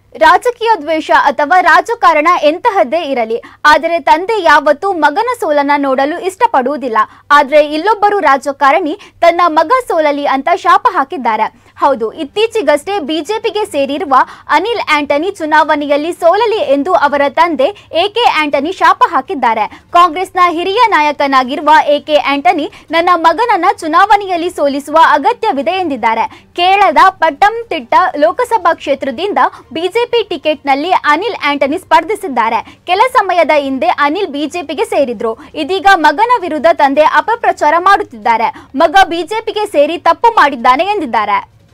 ರಾಜಕೀಯ ದ್ವೇಷ ಅಥವಾ ರಾಜಕಾರಣ ಎಂತಹದ್ದೇ ಇರಲಿ ಆದರೆ ತಂದೆ ಯಾವತ್ತೂ ಮಗನ ಸೋಲನ್ನ ನೋಡಲು ಇಷ್ಟಪಡುವುದಿಲ್ಲ ಆದ್ರೆ ಇಲ್ಲೊಬ್ಬರು ರಾಜಕಾರಣಿ ತನ್ನ ಮಗ ಸೋಲಲಿ ಅಂತ ಶಾಪ ಹಾಕಿದ್ದಾರೆ ಹೌದು ಇತ್ತೀಚೆಗಷ್ಟೇ ಬಿಜೆಪಿಗೆ ಸೇರಿರುವ ಅನಿಲ್ ಆಂಟನಿ ಚುನಾವಣೆಯಲ್ಲಿ ಸೋಲಲಿ ಎಂದು ಅವರ ತಂದೆ ಎಕೆ ಆಂಟನಿ ಶಾಪ ಹಾಕಿದ್ದಾರೆ ಕಾಂಗ್ರೆಸ್ನ ಹಿರಿಯ ನಾಯಕನಾಗಿರುವ ಎಕೆ ಆಂಟನಿ ನನ್ನ ಮಗನನ್ನ ಚುನಾವಣೆಯಲ್ಲಿ ಸೋಲಿಸುವ ಅಗತ್ಯವಿದೆ ಎಂದಿದ್ದಾರೆ ಕೇರಳದ ಪಟ್ಟಂತಿಟ್ಟ ಲೋಕಸಭಾ ಕ್ಷೇತ್ರದಿಂದ ಬಿಜೆಪಿ ಟಿಕೆಟ್ನಲ್ಲಿ ಅನಿಲ್ ಆಂಟನಿ ಸ್ಪರ್ಧಿಸಿದ್ದಾರೆ ಕೆಲ ಸಮಯದ ಹಿಂದೆ ಅನಿಲ್ ಬಿಜೆಪಿಗೆ ಸೇರಿದ್ರು ಇದೀಗ ಮಗನ ವಿರುದ್ಧ ತಂದೆ ಅಪಪ್ರಚಾರ ಮಾಡುತ್ತಿದ್ದಾರೆ ಮಗ ಬಿಜೆಪಿಗೆ ಸೇರಿ ತಪ್ಪು ಮಾಡಿದ್ದಾನೆ ಎಂದಿದ್ದಾರೆ